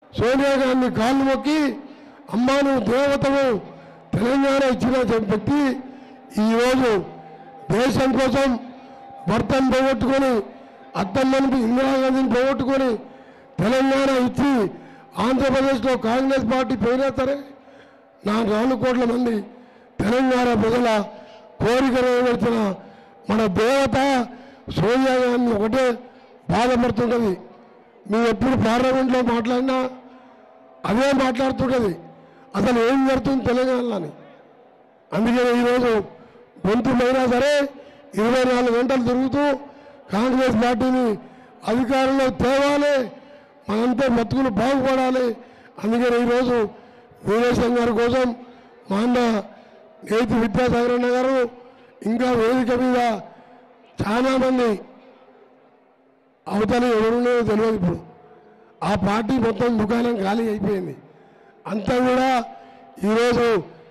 సోనియా గాంధీ కాళ్ళు మొక్కి అమ్మా నువ్వు దేవతవు తెలంగాణ ఇచ్చిన వ్యక్తి ఈరోజు దేశం కోసం భర్తను పోగొట్టుకొని అత్తమ్మని ఇందిరాగాంధీని పోగొట్టుకొని తెలంగాణ ఇచ్చి ఆంధ్రప్రదేశ్లో కాంగ్రెస్ పార్టీ పోయినా సరే నా నాలుగు కోట్ల మంది తెలంగాణ ప్రజల కోరిక నెరవేర్చిన మన దేవత సోనియా గాంధీ ఒకటే బాధపడుతుంటుంది మేము ఎప్పుడు పార్లమెంట్లో మాట్లాడినా అదే మాట్లాడుతుంటుంది అసలు ఏం జరుగుతుంది తెలంగాణలోని అందుకని ఈరోజు గొంతుమైనా సరే ఇరవై నాలుగు గంటలు తిరుగుతూ కాంగ్రెస్ పార్టీని అధికారంలో తేవాలి మనంతా బతుకులు బాగుపడాలి అందుకని ఈరోజు వీరేశం గారి కోసం మా అన్న నేతి విద్యాసాగర్ అన్న గారు ఇంకా వేదిక మీద చాలా మంది అవతల ఎవరున్నాయో తెలియదు ఇప్పుడు ఆ పార్టీ మొత్తం దుకాణం ఖాళీ అయిపోయింది అంతా కూడా ఈరోజు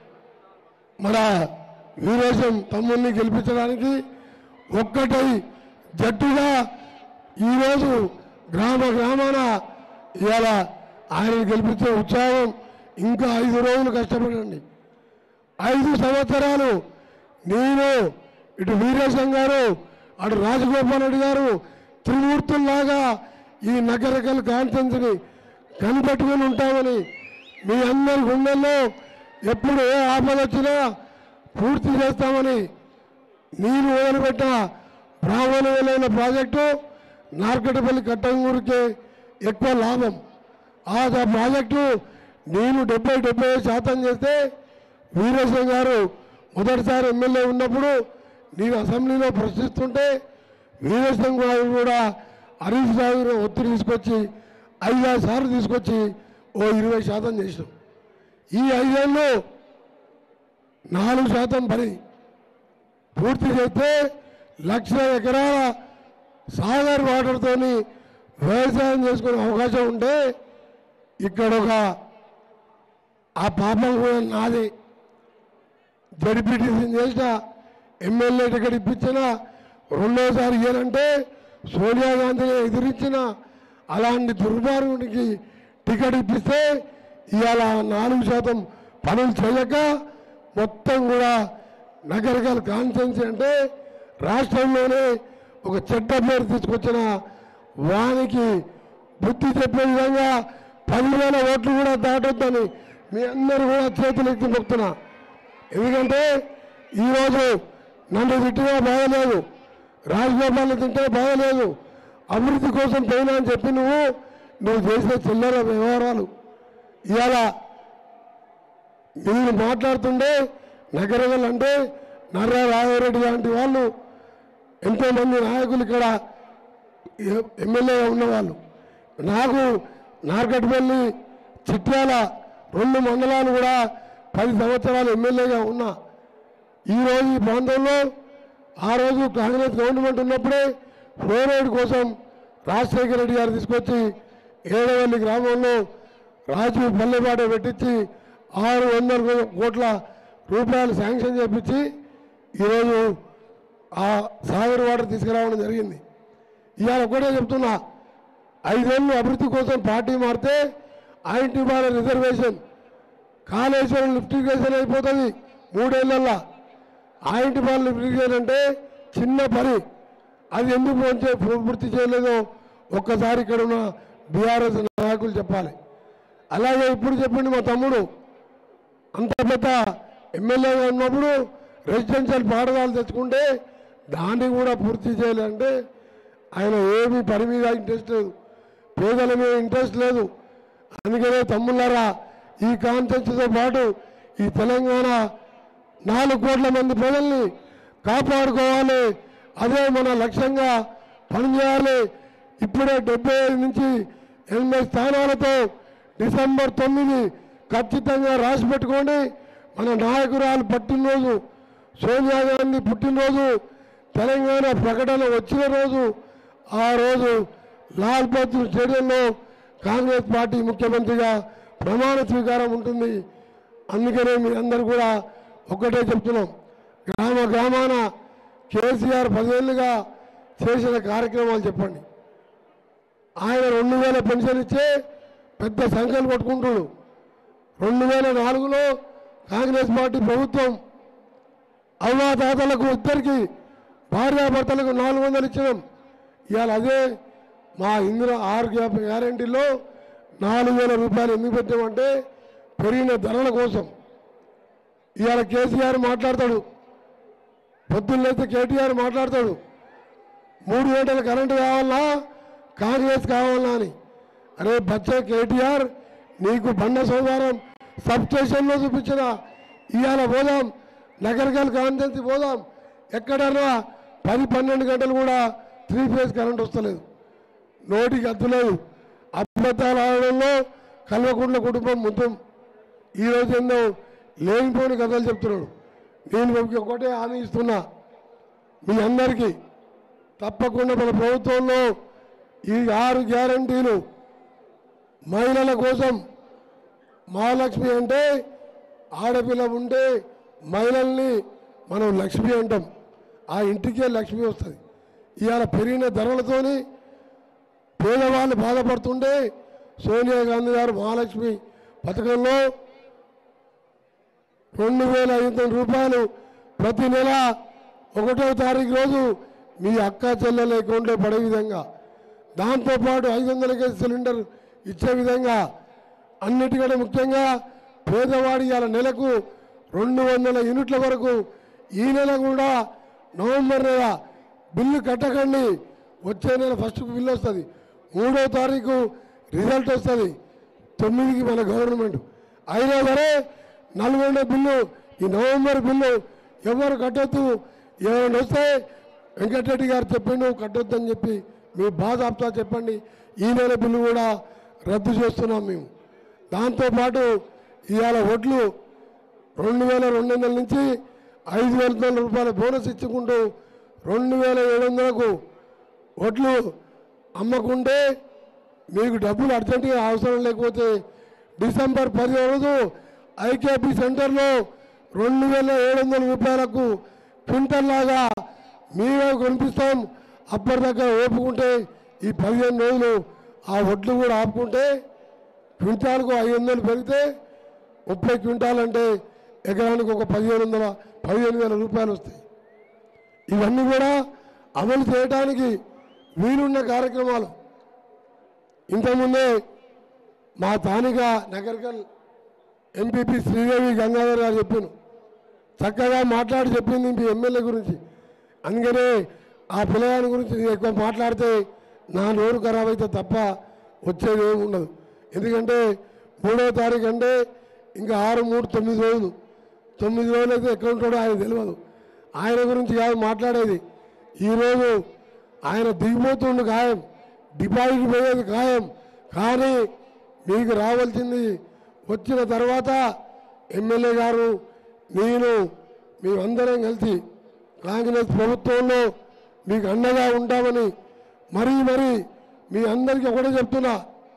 మన వీరేశం తమ్ముల్ని గెలిపించడానికి ఒక్కటై జట్టుగా ఈరోజు గ్రామ గ్రామాన ఇవాళ ఆయన గెలిపించే ఉత్సాహం ఇంకా ఐదు రోజులు కష్టపడండి ఐదు సంవత్సరాలు నేను ఇటు వీరేశం గారు అటు రాజగోపాల్ రెడ్డి గారు త్రిమూర్తుల్లాగా ఈ నగరకల్ కాన్ఫరెన్స్ని కనిపెట్టుకుని ఉంటామని మీ అందరి గుండెల్లో ఎప్పుడు ఏ ఆపద వచ్చినా పూర్తి చేస్తామని నీరు వదిలిపెట్ట బ్రాహ్మణమైన ప్రాజెక్టు నార్కటపల్లి కట్టంగూరికే ఎక్కువ లాభం ఆ ద- ప్రాజెక్టు నేను డెబ్బై డెబ్బై శాతం చేస్తే వీరేశం గారు మొదటిసారి ఎమ్మెల్యే ఉన్నప్పుడు నేను అసెంబ్లీలో ప్రశ్నిస్తుంటే వీరేశం గారు కూడా హరీష్ రావు ఒత్తిడి తీసుకొచ్చి ఐదారు సార్లు తీసుకొచ్చి ఓ ఇరవై శాతం చేసినాం ఈ ఐదేళ్ళు నాలుగు శాతం పని పూర్తి చేస్తే లక్ష ఎకరాల సాగర్ వాటర్తోని వ్యవసాయం చేసుకునే అవకాశం ఉంటే ఇక్కడ ఒక ఆ పాపం కూడా నాది జడిపిటిషన్ చేసిన ఎమ్మెల్యే టికెట్ ఇప్పించిన రెండోసారి ఇయ్యారంటే సోనియా గాంధీని ఎదిరించిన అలాంటి దుర్మార్గునికి టికెట్ ఇప్పిస్తే ఇవాళ నాలుగు శాతం పనులు చేయక మొత్తం కూడా నగరకాల కాన్సెన్సీ అంటే రాష్ట్రంలోనే ఒక చెడ్డ పేరు తీసుకొచ్చిన వానికి బుద్ధి చెప్పే విధంగా పదివేల ఓట్లు కూడా దాటొద్దని మీ అందరూ కూడా చేతులు ఎత్తి మొక్కుతున్నా ఎందుకంటే ఈరోజు నన్ను తిట్టినా బాగలేదు రాజగోపాల్ని తింటే బాగలేదు అభివృద్ధి కోసం పోయినా అని చెప్పి నువ్వు నువ్వు చేసే చిల్లర వ్యవహారాలు ఇవాళ నేను మాట్లాడుతుండే నగరగల్ అంటే నర్రా రాఘవరెడ్డి లాంటి వాళ్ళు ఎంతోమంది నాయకులు ఇక్కడ ఎ- ఎమ్మెల్యేగా ఉన్నవాళ్ళు నాకు నార్కట్పల్లి చిట్యాల రెండు మండలాలు కూడా పది సంవత్సరాలు ఎమ్మెల్యేగా ఉన్నా ఈరోజు ఈ ప్రాంతంలో ఆ రోజు కాంగ్రెస్ గవర్నమెంట్ ఉన్నప్పుడే ఫ్లోరైడ్ కోసం రాజశేఖర రెడ్డి గారు తీసుకొచ్చి ఏడవల్లి గ్రామంలో రాజు పల్లెపాట పెట్టించి ఆరు వందల కో- కోట్ల రూపాయలు శాంక్షన్ చేపించి ఈరోజు ఆ సాగర్ వాటర్ తీసుకురావడం జరిగింది ఇవాళ ఒకటే చెప్తున్నా ఐదేళ్ళు అభివృద్ధి కోసం పార్టీ మారితే ఐఎన్టీ బాల రిజర్వేషన్ కాళేశ్వరం లిఫ్టిగేషన్ అయిపోతుంది మూడేళ్లల్లా ఆయింటి బాల లిఫ్టిగేషన్ అంటే చిన్న పని అది ఎందుకు పూర్తి పూర్తి చేయలేదో ఒక్కసారి ఇక్కడ ఉన్న బీఆర్ఎస్ నాయకులు చెప్పాలి అలాగే ఇప్పుడు చెప్పిండు మా తమ్ముడు అంత పెద్ద ఎమ్మెల్యేగా ఉన్నప్పుడు రెసిడెన్షియల్ పాఠశాలలు తెచ్చుకుంటే దాన్ని కూడా పూర్తి చేయాలంటే ఆయన ఏమీ పని మీద ఇంట్రెస్ట్ లేదు పేదల మీద ఇంట్రెస్ట్ లేదు అందుకనే తమ్ముళ్ళారా ఈ కాన్సెన్స్తో పాటు ఈ తెలంగాణ నాలుగు కోట్ల మంది ప్రజల్ని కాపాడుకోవాలి అదే మన లక్ష్యంగా పనిచేయాలి ఇప్పుడే డెబ్బై ఐదు నుంచి ఎనభై స్థానాలతో డిసెంబర్ తొమ్మిది ఖచ్చితంగా రాసి పెట్టుకోండి మన నాయకురాలు పుట్టినరోజు సోనియా గాంధీ పుట్టినరోజు తెలంగాణ ప్రకటన వచ్చిన రోజు ఆ రోజు లాల్ బహదూర్ స్టేడియంలో కాంగ్రెస్ పార్టీ ముఖ్యమంత్రిగా ప్రమాణ స్వీకారం ఉంటుంది అందుకనే మీ అందరు కూడా ఒక్కటే చెప్తున్నాం గ్రామ గ్రామాన కేసీఆర్ పదేళ్లుగా చేసిన కార్యక్రమాలు చెప్పండి ఆయన రెండు వేల పెన్షన్ ఇచ్చే పెద్ద సంఖ్యలు పట్టుకుంటుడు రెండు వేల నాలుగులో కాంగ్రెస్ పార్టీ ప్రభుత్వం అవ్వాతాతలకు ఇద్దరికి భార్యాభర్తలకు నాలుగు వందలు ఇచ్చినాం ఇవాళ అదే మా ఇందిరా ఆరు గ్యాప్ గ్యారంటీలో నాలుగు వేల రూపాయలు ఎందుకు పెట్టామంటే పెరిగిన ధరల కోసం ఇవాళ కేసీఆర్ మాట్లాడతాడు పొద్దున్నైతే కేటీఆర్ మాట్లాడతాడు మూడు గంటల కరెంటు కావాలా కాంగ్రెస్ కావాలా అని అరే బచ్చ కేటీఆర్ నీకు బండ సోమవారం సబ్ స్టేషన్లో చూపించిన ఇవాళ పోదాం నగరకల్ కాన్సెన్సీ పోదాం ఎక్కడన్నా పది పన్నెండు గంటలు కూడా త్రీ ఫేజ్ కరెంట్ వస్తలేదు నోటికి అద్దులేదు అబద్ధాలు ఆడడంలో కల్వకుంట్ల కుటుంబం మొత్తం ఈరోజు ఎన్నో లేనిపోని కథలు చెప్తున్నాడు నేను మీకు ఒకటే హామీ ఇస్తున్నా మీ అందరికీ తప్పకుండా మన ప్రభుత్వంలో ఈ ఆరు గ్యారంటీలు మహిళల కోసం మహాలక్ష్మి అంటే ఆడపిల్ల ఉంటే మహిళల్ని మనం లక్ష్మి అంటాం ఆ ఇంటికే లక్ష్మి వస్తుంది ఇవాళ పెరిగిన ధరలతోని పేదవాళ్ళు బాధపడుతుంటే సోనియా గాంధీ గారు మహాలక్ష్మి పథకంలో రెండు వేల ఐదు వందల రూపాయలు ప్రతి నెల ఒకటో తారీఖు రోజు మీ అక్క చెల్లెల అకౌంట్లో పడే విధంగా దాంతోపాటు ఐదు వందల కేజీ సిలిండర్ ఇచ్చే విధంగా అన్నిటికంటే ముఖ్యంగా పేదవాడి ఇవాళ నెలకు రెండు వందల యూనిట్ల వరకు ఈ నెల కూడా నవంబర్ నెల బిల్లు కట్టకండి వచ్చే నెల ఫస్ట్ బిల్లు వస్తుంది మూడో తారీఖు రిజల్ట్ వస్తుంది తొమ్మిదికి మన గవర్నమెంట్ అయినా సరే నల్గొండ బిల్లు ఈ నవంబర్ బిల్లు ఎవరు కట్టొద్దు ఎవరైనా వస్తే వెంకటరెడ్డి గారు చెప్పిండు కట్టొద్దని చెప్పి మీ బాధ ఆప్తా చెప్పండి ఈ నెల బిల్లు కూడా రద్దు చేస్తున్నాం మేము దాంతోపాటు ఇవాళ ఒడ్లు రెండు వేల రెండు వందల నుంచి ఐదు వేల వందల రూపాయల బోనస్ ఇచ్చుకుంటూ రెండు వేల ఏడు వందలకు ఒడ్లు అమ్మకుంటే మీకు డబ్బులు అర్జెంటుగా అవసరం లేకపోతే డిసెంబర్ పదిహేను రోజు ఐకేపీ సెంటర్లో రెండు వేల ఏడు వందల రూపాయలకు క్వింటల్ లాగా మేమే కొనిపిస్తాం అప్పటిదాకా ఓపుకుంటే ఈ పదిహేను రోజులు ఆ వడ్లు కూడా ఆపుకుంటే క్వింటాల్కు ఐదు వందలు పెరిగితే ముప్పై క్వింటాల్ అంటే ఎకరానికి ఒక పదిహేను వందల పదిహేను వేల రూపాయలు వస్తాయి ఇవన్నీ కూడా అమలు చేయడానికి వీలున్న కార్యక్రమాలు ఇంతకుముందే మా స్థానిక నగరికల్ ఎంపీపీ శ్రీదేవి గంగాధర్ గారు చెప్పాను చక్కగా మాట్లాడి చెప్పింది మీ ఎమ్మెల్యే గురించి అందుకనే ఆ పిల్లగాని గురించి నేను ఎక్కువ మాట్లాడితే నా నోరు ఖరాబ్ అయితే తప్ప వచ్చేది ఏమి ఉండదు ఎందుకంటే మూడో తారీఖు అంటే ఇంకా ఆరు మూడు తొమ్మిది రోజులు తొమ్మిది రోజులు అయితే ఎక్కడ ఉంటాడో ఆయన తెలియదు ఆయన గురించి కాదు మాట్లాడేది ఈరోజు ఆయన దిగిపోతుండు ఖాయం డిపాజిట్ పోయేది ఖాయం కానీ మీకు రావాల్సింది వచ్చిన తర్వాత ఎమ్మెల్యే గారు నేను మేమందరం కలిసి కాంగ్రెస్ ప్రభుత్వంలో మీకు అండగా ఉంటామని మరీ మరీ మీ అందరికీ ఒకటే చెప్తున్నా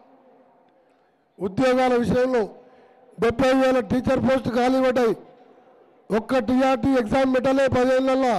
ఉద్యోగాల విషయంలో డెబ్బై వేల టీచర్ పోస్ట్ ఖాళీ పడ్డాయి ఒక్క టీఆర్టీ ఎగ్జామ్ పెట్టలే పదేళ్లలో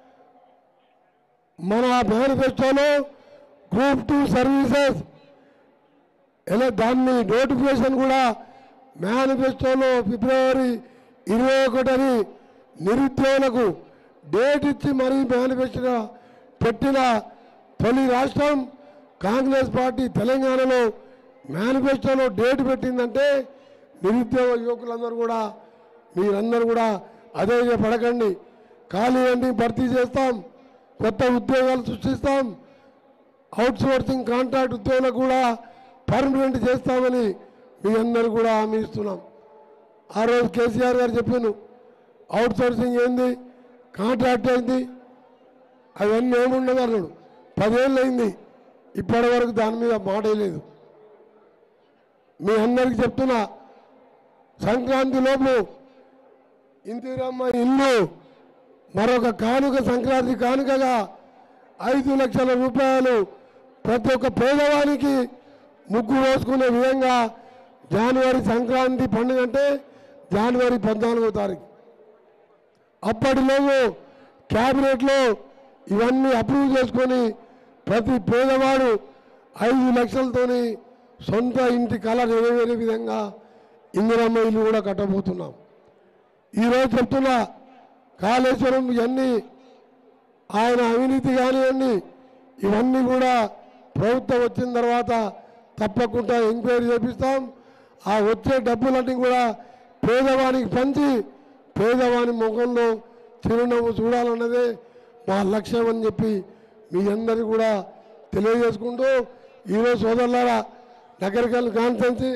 మన మేనిఫెస్టోలో గ్రూప్ టూ సర్వీసెస్ ఎలా దాన్ని నోటిఫికేషన్ కూడా మేనిఫెస్టోలో ఫిబ్రవరి ఇరవై ఒకటని నిరుద్యోగులకు డేట్ ఇచ్చి మరీ మేనిఫెస్టో పెట్టిన తొలి రాష్ట్రం కాంగ్రెస్ పార్టీ తెలంగాణలో మేనిఫెస్టోలో డేట్ పెట్టిందంటే నిరుద్యోగ యువకులందరూ కూడా మీరందరూ కూడా అదే పడకండి ఖాళీ అన్ని భర్తీ చేస్తాం కొత్త ఉద్యోగాలు సృష్టిస్తాం అవుట్ సోర్సింగ్ కాంట్రాక్ట్ ఉద్యోగులకు కూడా పర్మనెంట్ చేస్తామని మీ అందరూ కూడా హామీ ఇస్తున్నాం ఆ రోజు కేసీఆర్ గారు చెప్పాను అవుట్ సోర్సింగ్ ఏంది కాంట్రాక్ట్ అయింది అవన్నీ ఏముండదు అన్నాడు పదేళ్ళు అయింది ఇప్పటి వరకు దాని మీద మాట లేదు మీ అందరికి చెప్తున్నా సంక్రాంతి లోపు ఇందిరమ్మ ఇల్లు మరొక కానుక సంక్రాంతి కానుకగా ఐదు లక్షల రూపాయలు ప్రతి ఒక్క పేదవానికి ముగ్గు వేసుకునే విధంగా జనవరి సంక్రాంతి పండుగ అంటే జనవరి పద్నాలుగో తారీఖు అప్పటిలోపు క్యాబినెట్లో ఇవన్నీ అప్రూవ్ చేసుకొని ప్రతి పేదవాడు ఐదు లక్షలతోని సొంత ఇంటి కళ నెరవేరే విధంగా ఇందిరమ్మ ఇల్లు కూడా కట్టబోతున్నాం ఈరోజు చెప్తున్నా కాళేశ్వరం ఇవన్నీ ఆయన అవినీతి కానివ్వండి ఇవన్నీ కూడా ప్రభుత్వం వచ్చిన తర్వాత తప్పకుండా ఎంక్వైరీ చేపిస్తాం ఆ వచ్చే డబ్బులన్నీ కూడా పేదవానికి పంచి పేదవాని ముఖంలో చిరునవ్వు చూడాలన్నదే మా లక్ష్యం అని చెప్పి మీ అందరికీ కూడా తెలియజేసుకుంటూ ఈరోజు సోదరులారా నగరికల్ కాన్ఫరెన్సీ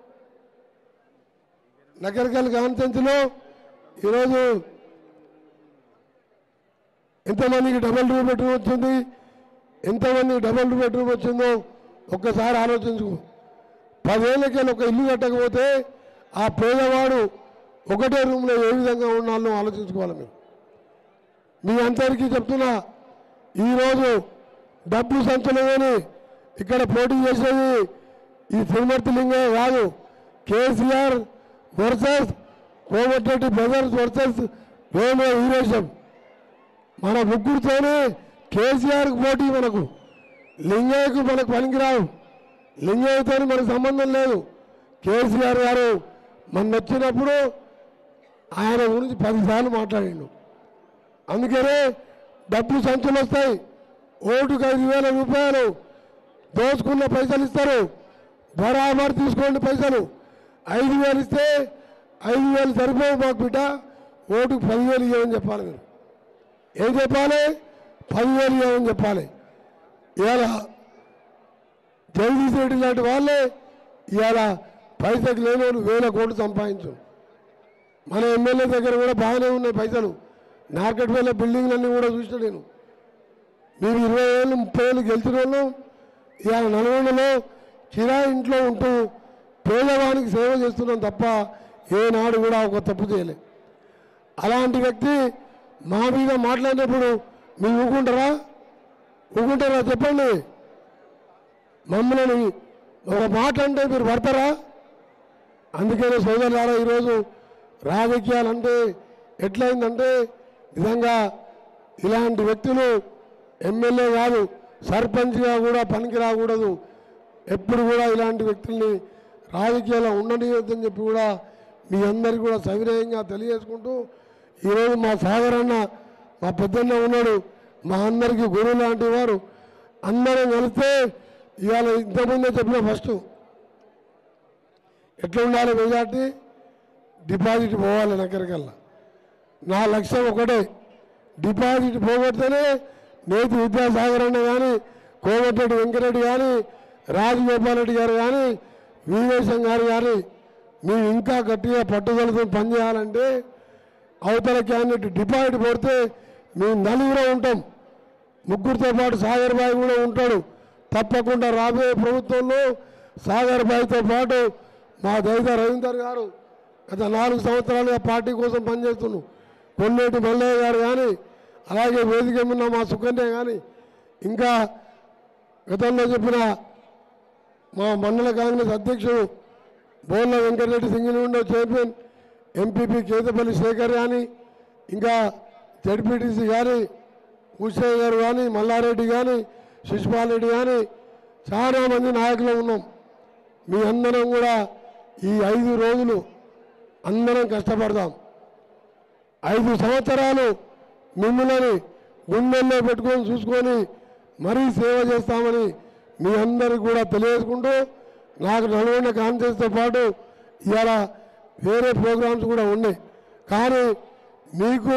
నగరికల్ కాన్ఫరెన్స్లో ఈరోజు ఎంతమందికి డబల్ టూ బెడ్రూమ్ వచ్చింది ఎంతమందికి డబల్ టూ బెడ్రూమ్ వచ్చిందో ఒక్కసారి ఆలోచించుకో పదేళ్ళకి ఒక ఇల్లు కట్టకపోతే ఆ పేదవాడు ఒకటే రూమ్లో ఏ విధంగా ఉండాలో ఆలోచించుకోవాలి మీరు మీ అందరికీ చెప్తున్నా ఈరోజు డబ్బు సంచులలోని ఇక్కడ పోటీ చేసేది ఈ తిరుమర్తి లింగయ్య కాదు KCR versus Komatireddy brothers versus Venu Veeresham మన ముగ్గురితోనే కేసీఆర్కి పోటీ మనకు లింగయ్యకు మనకు పనికిరావు లింగయ్యతో మనకు సంబంధం లేదు కేసీఆర్ గారు మన వచ్చినప్పుడు ఆయన గురించి పదిసార్లు మాట్లాడిండు అందుకనే డబ్బు సంచులు వస్తాయి ఓటుకు ఐదు వేల రూపాయలు దోచుకున్న పైసలు ఇస్తారు బరాబర్ తీసుకోండి పైసలు ఐదు వేలు ఇస్తే ఐదు వేలు సరిపోవు మాకు బిడ్డ ఓటుకు పదివేలు ఇవ్వమని చెప్పాలి మీరు ఏం చెప్పాలి పదివేలు ఇవ్వమని చెప్పాలి ఇవాళ జగదీష్ రెడ్డి లాంటి వాళ్ళే ఇవాళ పైసలు లేని వాళ్ళు వేల కోట్లు సంపాదించు మన ఎమ్మెల్యే దగ్గర కూడా బాగానే ఉన్నాయి పైసలు మార్కెట్ వేల బిల్డింగ్లన్నీ కూడా చూసిన నేను మీరు ఇరవై ఏళ్ళు ముప్పై ఏళ్ళు గెలిచిన వాళ్ళు ఇవాళ నల్గొండలో కిరాయి ఇంట్లో ఉంటూ పేదవానికి సేవ చేస్తున్నాం తప్ప ఏనాడు కూడా ఒక తప్పు చేయలే అలాంటి వ్యక్తి మా మీద మాట్లాడినప్పుడు మీరు ఊకుంటారా ఊకుంటారా చెప్పండి మమ్మల్ని ఒక మాట అంటే మీరు పడతారా అందుకనే సోదరులారా ఈరోజు రాజకీయాలు అంటే ఎట్లయిందంటే నిజంగా ఇలాంటి వ్యక్తులు ఎమ్మెల్యే కాదు సర్పంచ్గా కూడా పనికి రాకూడదు ఎప్పుడు కూడా ఇలాంటి వ్యక్తుల్ని రాజకీయాల్లో ఉండనియొద్దని చెప్పి కూడా మీ అందరికీ కూడా సవినయంగా తెలియజేసుకుంటూ ఈరోజు మా సాగరన్న మా పెద్దన్న ఉన్నాడు మా అందరికీ గురువు లాంటి వారు అందరం కలిస్తే ఇవాళ ఇంతకుముందే చెప్పిన ఫస్ట్ ఎట్లా ఉండాలి మెజార్టీ డిపాజిట్ పోవాలి నగరికల్లా నా లక్ష్యం ఒకటే డిపాజిట్ పోగొడితేనే నేతి విద్యాసాగర్ అన్న కానీ కోమటిరెడ్డి వెంకరెడ్డి కానీ రాజగోపాల్ రెడ్డి గారు కానీ వీరేశం గారు కానీ మేము ఇంకా గట్టిగా పట్టుదలతో పనిచేయాలంటే అవతల క్యాండిడేట్ డిపాజిట్ పడితే మేము నలుగురే ఉంటాం ముగ్గురితో పాటు సాగర్ బాయ్ కూడా ఉంటాడు తప్పకుండా రాబోయే ప్రభుత్వంలో సాగర్ బాయ్తో పాటు మా దైత రవీందర్ గారు గత నాలుగు సంవత్సరాలుగా పార్టీ కోసం పనిచేస్తున్నాం కొన్నేటి మల్లయ్య గారు కానీ అలాగే వేదిక మీద మా సుకన్య కానీ ఇంకా గతంలో చెప్పిన మా మండల కాంగ్రెస్ అధ్యక్షుడు Borla Venkatreddy single window chairman MPP Kethapalli Shekar కానీ ఇంకా జడ్పీటీసీ కానీ ఉషయ్య గారు కానీ మల్లారెడ్డి కానీ శిశుపాల్ రెడ్డి కానీ చాలా మంది నాయకులు ఉన్నాం మీ అందరం కూడా ఈ ఐదు రోజులు అందరం కష్టపడదాం ఐదు సంవత్సరాలు మిమ్మల్ని గుండెల్లో పెట్టుకొని చూసుకొని మరీ సేవ చేస్తామని మీ అందరికి కూడా తెలియజేసుకుంటూ నాకు నల్గొండ కాన్ఫరెన్స్తో పాటు ఇవాళ వేరే ప్రోగ్రామ్స్ కూడా ఉన్నాయి కానీ మీకు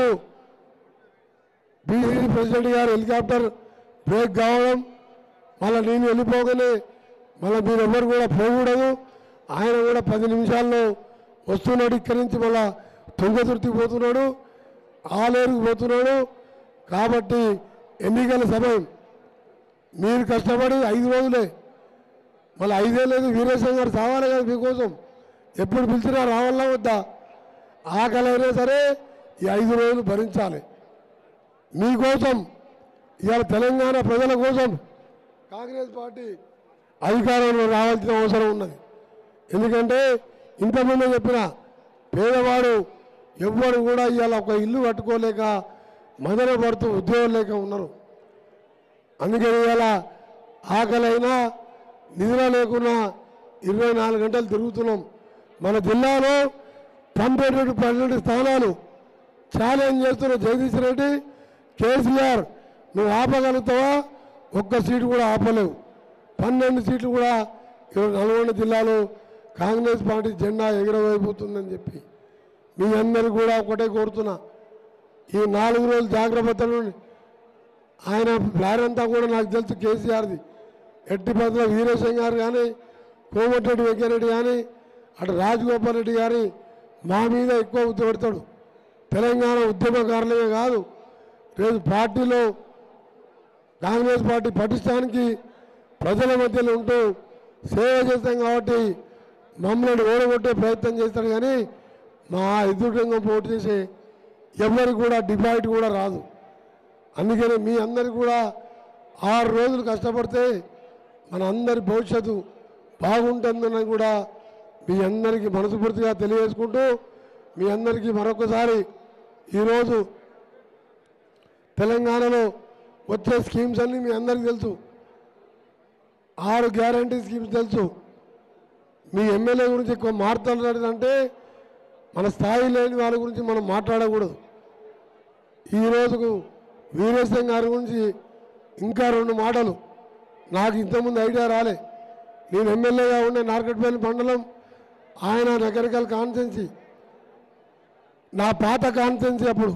బీసీ ప్రెసిడెంట్ గారు హెలికాప్టర్ బ్రేక్ కావడం మళ్ళీ నేను వెళ్ళిపోగానే మళ్ళీ మీరు ఎవరు కూడా పోకూడదు ఆయన కూడా పది నిమిషాల్లో వస్తున్నాడు ఇక్కడి నుంచి మళ్ళా తుంగతుర్తికి పోతున్నాడు ఆలేరుకు పోతున్నాడు కాబట్టి ఎన్నికల సమయం మీరు కష్టపడి ఐదు రోజులే మళ్ళీ ఐదే లేదు వీరేశం గారు రావాలి కదా మీకోసం ఎప్పుడు పిలిచినా రావాలా వద్దా ఆకలి అయినా సరే ఈ ఐదు రోజులు భరించాలి మీకోసం ఇవాళ తెలంగాణ ప్రజల కోసం కాంగ్రెస్ పార్టీ అధికారంలో రావాల్సిన అవసరం ఉన్నది ఎందుకంటే ఇంతకుముందే చెప్పిన పేదవాడు ఎవ్వరు కూడా ఇవాళ ఒక ఇల్లు కట్టుకోలేక మదన పడుతూ ఉద్యోగం లేక ఉన్నారు అందుకని ఇవాళ ఆకలైనా నిద్ర లేకున్నా ఇరవై నాలుగు గంటలు తిరుగుతున్నాం మన జిల్లాలో పంపేటటువంటి పన్నెండు స్థానాలు ఛాలెంజ్ చేస్తున్న జగదీష్ రెడ్డి కేసీఆర్ నువ్వు ఆపగలుగుతావా ఒక్క సీటు కూడా ఆపలేవు పన్నెండు సీట్లు కూడా ఈరోజు నల్గొండ జిల్లాలో కాంగ్రెస్ పార్టీ జెండా ఎగురవైపోతుందని చెప్పి మీ అందరికీ కూడా ఒకటే కోరుతున్నా ఈ నాలుగు రోజులు జాగ్రత్తలు ఆయన ప్లాన్ అంతా కూడా నాకు తెలుసు కేసీఆర్ది ఎట్టి పద్ధతిలో వీరేశం గారు కానీ కోమటిరెడ్డి వెంకయ్యరెడ్డి కానీ అటు రాజగోపాల్ రెడ్డి గారి మా మీద ఎక్కువ ఉద్దపెడతాడు తెలంగాణ ఉద్యమకారులమే కాదు రేపు పార్టీలో కాంగ్రెస్ పార్టీ పటిష్టానికి ప్రజల మధ్యలో ఉంటూ సేవ చేస్తాం కాబట్టి మమ్మల్ని ఓడగొట్టే ప్రయత్నం చేస్తాడు కానీ మా ఎదురుగా పోటీ చేసే ఎవరికి కూడా డిపాజిట్ కూడా రాదు అందుకని మీ అందరికి కూడా ఆరు రోజులు కష్టపడితే మన అందరి భవిష్యత్తు బాగుంటుందని కూడా మీ అందరికీ మనస్ఫూర్తిగా తెలియజేసుకుంటూ మీ అందరికీ మరొకసారి ఈరోజు తెలంగాణలో వచ్చే స్కీమ్స్ అన్నీ మీ అందరికీ తెలుసు ఆరు గ్యారంటీ స్కీమ్స్ తెలుసు మీ ఎమ్మెల్యే గురించి ఎక్కువ మాట్లాడాలంటే మన స్థాయి లేని వాళ్ళ గురించి మనం మాట్లాడకూడదు ఈ రోజుకు వీరేశం గారి గురించి ఇంకా రెండు మాటలు నాకు ఇంతకుముందు ఐడియా రాలే నేను ఎమ్మెల్యేగా ఉండే నార్కట్పల్లి మండలం ఆయన నగరికల్ కాన్స్టెన్సీ నా పాత కాన్స్టెన్సీ అప్పుడు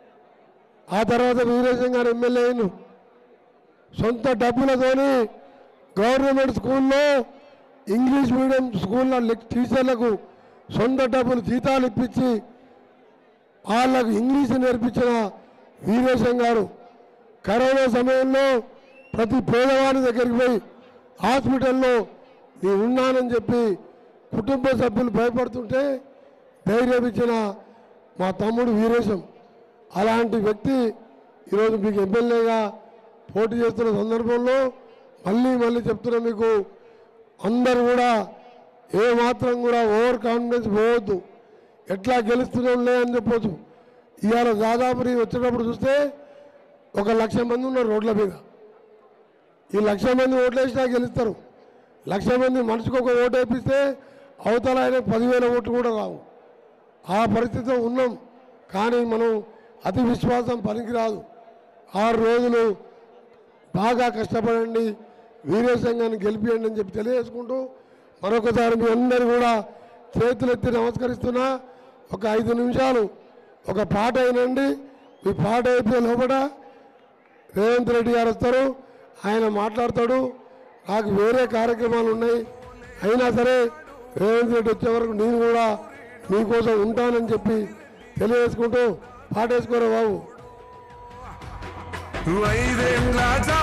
ఆ తర్వాత వీరేశం గారు ఎమ్మెల్యే అయిన సొంత డబ్బులతోని గవర్నమెంట్ స్కూల్లో ఇంగ్లీష్ మీడియం స్కూల్లో లెక్- టీచర్లకు సొంత డబ్బులు జీతాలు ఇప్పించి వాళ్ళకు ఇంగ్లీష్ నేర్పించిన వీరేశం గారు కరోనా సమయంలో ప్రతి పేదవాని దగ్గరికి పోయి హాస్పిటల్లో నేను ఉన్నానని చెప్పి కుటుంబ సభ్యులు భయపడుతుంటే ధైర్యం ఇచ్చిన మా తమ్ముడు వీరేశం అలాంటి వ్యక్తి ఈరోజు మీకు ఎమ్మెల్యేగా పోటీ చేస్తున్న సందర్భంలో మళ్ళీ మళ్ళీ చెప్తున్నా మీకు అందరూ కూడా ఏ మాత్రం కూడా ఓవర్ కాన్ఫిడెన్స్ పోవద్దు ఎట్లా గెలుస్తున్నాం లే అని చెప్పొచ్చు ఇవాళ దాదాపు నేను వచ్చేటప్పుడు చూస్తే ఒక లక్ష మంది ఉన్నారు రోడ్ల మీద ఈ లక్ష మంది ఓట్లు వేసినా గెలుస్తారు లక్ష మంది మనిషికి ఒక ఓటు వేపిస్తే అవతల ఆయన పదివేల ఓట్లు కూడా రావు ఆ పరిస్థితిలో ఉన్నాం కానీ మనం అతి విశ్వాసం పనికిరాదు ఆరు రోజులు బాగా కష్టపడండి వీరేశంగాన్ని గెలిపియండి అని చెప్పి తెలియజేసుకుంటూ మరొకసారి మీ అందరు కూడా చేతులెత్తి నమస్కరిస్తున్నా ఒక ఐదు నిమిషాలు ఒక పాట అయినండి మీ పాట అయిపోయే లోపల రేవంత్ రెడ్డి గారు వస్తారు ఆయన మాట్లాడతాడు నాకు వేరే కార్యక్రమాలు ఉన్నాయి అయినా సరే రేవంత్ రెడ్డి వచ్చే వరకు నేను కూడా మీకోసం ఉంటానని చెప్పి తెలియజేసుకుంటూ పాట వేసుకోరా బాబు ఐదేళ్ళ